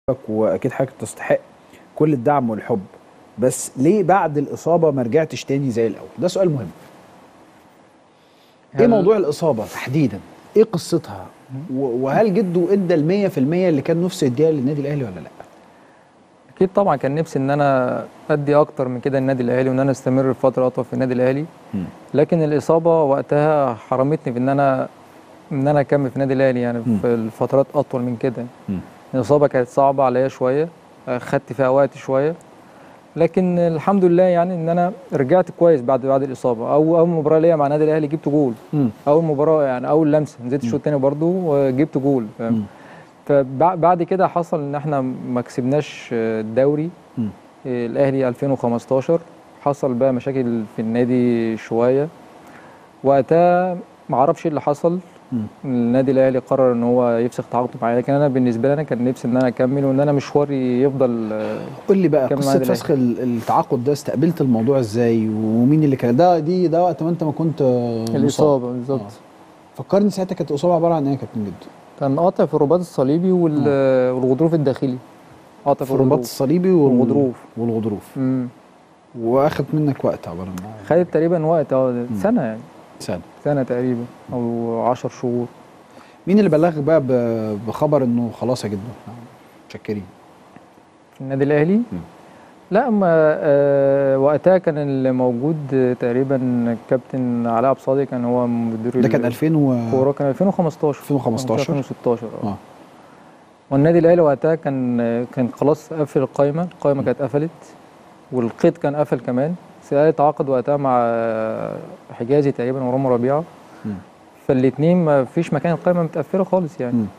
واكيد حضرتك تستحق كل الدعم والحب بس ليه بعد الاصابه ما رجعتش تاني زي الاول ده سؤال مهم ايه هل- موضوع الاصابه تحديدا ايه قصتها و- وهل جده ادى ال 100% اللي كان نفسه يديها للنادي الاهلي ولا لا اكيد طبعا كان نفسي ان انا ادي اكتر من كده النادي الاهلي وان انا استمر فتره اطول في النادي الاهلي مم. لكن الاصابه وقتها حرمتني في ان انا ان انا اكمل في النادي الاهلي يعني مم. في الفترات اطول من كده مم. الاصابه كانت صعبه عليا شويه خدت فيها وقت شويه لكن الحمد لله يعني ان انا رجعت كويس بعد بعد الاصابه او اول مباراه ليا مع النادي الاهلي جبت جول مم. اول مباراه يعني اول لمسه نزلت الشوط الثاني برضه وجبت جول مم. فاهم فبعد كده حصل ان احنا ما كسبناش الدوري مم. الاهلي 2015 حصل بقى مشاكل في النادي شويه وقتها ما اعرفش ايه اللي حصل مم. النادي الاهلي قرر ان هو يفسخ تعاقده معايا لكن انا بالنسبه لي انا كان نفسي ان انا اكمل وان انا مشواري يفضل آه، قول لي بقى كمل مع قصه النادي فسخ ال- التعاقد ده استقبلت الموضوع ازاي ومين اللي كان ده دي ده وقت ما انت ما كنت آه، مصاب. الاصابه بالظبط آه. فكرني ساعتها كانت الاصابه عباره عن ايه يا كابتن جدو كان قاطع في الرباط الصليبي وال- والغضروف الداخلي قاطع في الرباط الغضروف. الصليبي وال- والغضروف. والغضروف مم. واخد منك وقت عباره عن خدت تقريبا وقت اه سنه يعني سنه سنه تقريبا او 10 شهور مين اللي بلغك بقى ب- بخبر انه خلاص يا جدو إحنا متشكرين في النادي الاهلي لا ما آه وقتها كان اللي موجود آه، تقريبا الكابتن علاء ابصادي كان هو مدير ده كان 2000 و الكوره كان 2015 2015 2016 اه اه والنادي الاهلي وقتها كان آه، كان خلاص قفل القايمه القايمه كانت قفلت والقيد كان قفل كمان سيادة تعاقد وقتها مع آه، حجازي تقريبا ورامي ربيعه مم. فالاثنين ما فيش مكان القايمه متقفله خالص يعني مم.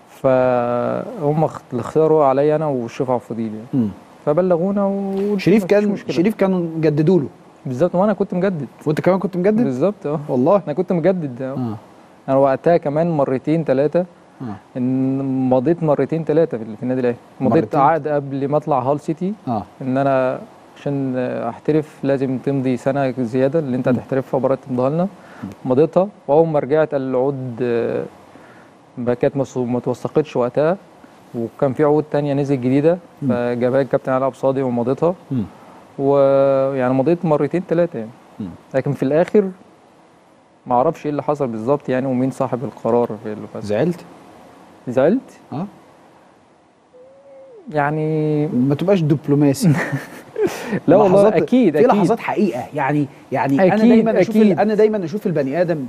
فهم اخت- اللي اختاروا عليا انا والشريف عبد الفضيل يعني مم. فبلغونا و شريف مفيش كان مشكلة. شريف كانوا جددوا له بالظبط وانا كنت مجدد وانت كمان كنت مجدد بالظبط اه والله انا كنت مجدد اه اه انا وقتها كمان مرتين ثلاثه اه ان مضيت مرتين ثلاثه في في النادي الاهلي مضيت مرتين؟ عقد قبل ما اطلع هال سيتي اه ان انا عشان احترف لازم تمضي سنه زياده اللي انت م. هتحترفها بره تمضيها لنا مضيتها واول ما رجعت قال العقود آه، ما كانت مس- ما توثقتش وقتها وكان في عقود تانية نزلت جديده م. فجابها الكابتن علي صادي ومضيتها مم. ويعني مضيت مرتين ثلاثه يعني مم. لكن في الاخر ما اعرفش ايه اللي حصل بالظبط يعني ومين صاحب القرار في الفصل زعلت زعلت اه يعني ما تبقاش دبلوماسي لا والله لحظات- اكيد في اكيد لحظات حقيقه يعني يعني انا أكيد، دايما اشوف ال- أكيد. انا دايما اشوف البني ادم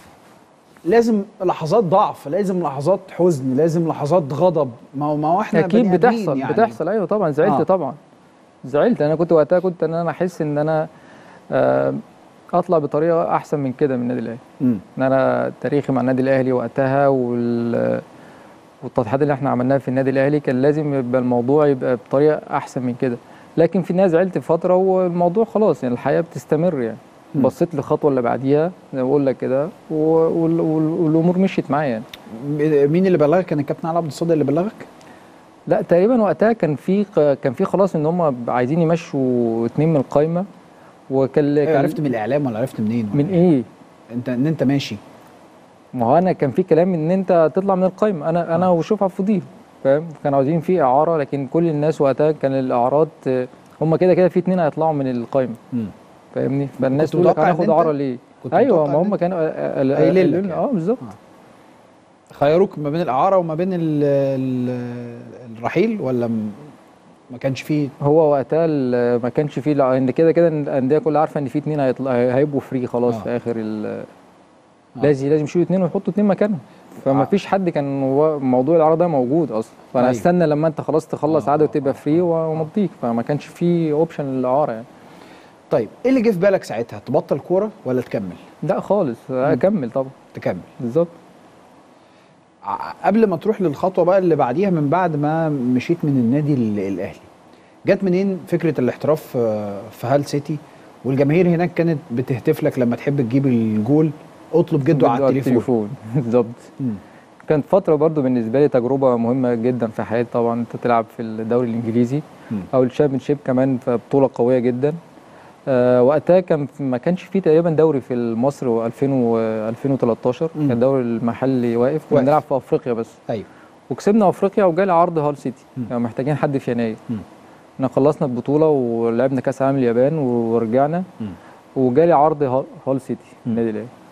لازم لحظات ضعف لازم لحظات حزن لازم لحظات غضب ما هو ما هو احنا اكيد بني آدمين بتحصل يعني. بتحصل ايوه طبعا زعلت آه. آه. طبعا زعلت انا كنت وقتها كنت ان انا احس ان انا آه، اطلع بطريقه احسن من كده من النادي الاهلي مم. ان انا تاريخي مع النادي الاهلي وقتها وال والتضحيات اللي احنا عملناها في النادي الاهلي كان لازم يبقى الموضوع يبقى بطريقه احسن من كده لكن في ناس زعلت فتره والموضوع خلاص يعني الحياه بتستمر يعني مم. بصيت للخطوه اللي بعديها زي ما بقول لك كده و- وال- وال- والامور مشيت معايا يعني م- مين اللي بلغك كان الكابتن علي عبد الصادق اللي بلغك لا تقريبا وقتها كان في كان في خلاص ان هم عايزين يمشوا اتنين من القايمه وكان أيوة كان- عرفت من الاعلام ولا عرفت منين من ايه؟ انت ان انت ماشي ما هو انا كان في كلام ان انت تطلع من القايمه انا انا وشوف عبد الفضيل فاهم كانوا عايزين في اعاره لكن كل الناس وقتها كان الاعارات آه، هم كده كده في اتنين هيطلعوا من القايمه مم. فاهمني فالناس كنت تقول لك متوقع إن هناخد أنت- اعاره ليه؟ كنت ايوه متوقع ما إن هم أنت- كانوا آه، آه، قايلين لك قايلين- يعني. اه بالظبط خيروك ما بين الاعاره وما بين ال ال الرحيل ولا م- ما كانش فيه هو وقتها ال- ما كانش فيه لا، ان كده كده الانديه كلها عارفه ان في اتنين هيطلع هيبقوا فري خلاص آه. في اخر ال آه. لازم لازم يشيلوا اتنين ويحطوا اتنين مكانهم فما آه. فيش حد كان هو موضوع الاعاره ده موجود اصلا فانا أيوة. استنى لما انت خلاص تخلص آه، عقد آه، وتبقى آه، فري ومضيك فما كانش في اوبشن للاعاره يعني طيب ايه اللي جه في بالك ساعتها تبطل كوره ولا تكمل لا خالص اكمل طبعا تكمل بالظبط ع- قبل ما تروح للخطوه بقى اللي بعديها من بعد ما مشيت من النادي ال- الاهلي جت منين فكره الاحتراف آه، في هال سيتي والجماهير هناك كانت بتهتف لك لما تحب تجيب الجول اطلب جده على التليفون بالظبط مم. كانت فتره برضو بالنسبه لي تجربه مهمه جدا في حياتي طبعا انت تلعب في الدوري الانجليزي مم. او الشامبيونشيب كمان فبطوله قويه جدا آه وقتها كان في- ما كانش فيه تقريبا دوري في مصر 2000 و 2013 مم. كان الدوري المحلي واقف كنا واقف. بنلعب في افريقيا بس ايوه وكسبنا افريقيا وجالي عرض هال سيتي مم. يعني محتاجين حد في يناير مم. احنا خلصنا البطوله ولعبنا كاس عالم اليابان ورجعنا مم. وجالي عرض هال- هال سيتي مم. النادي الاهلي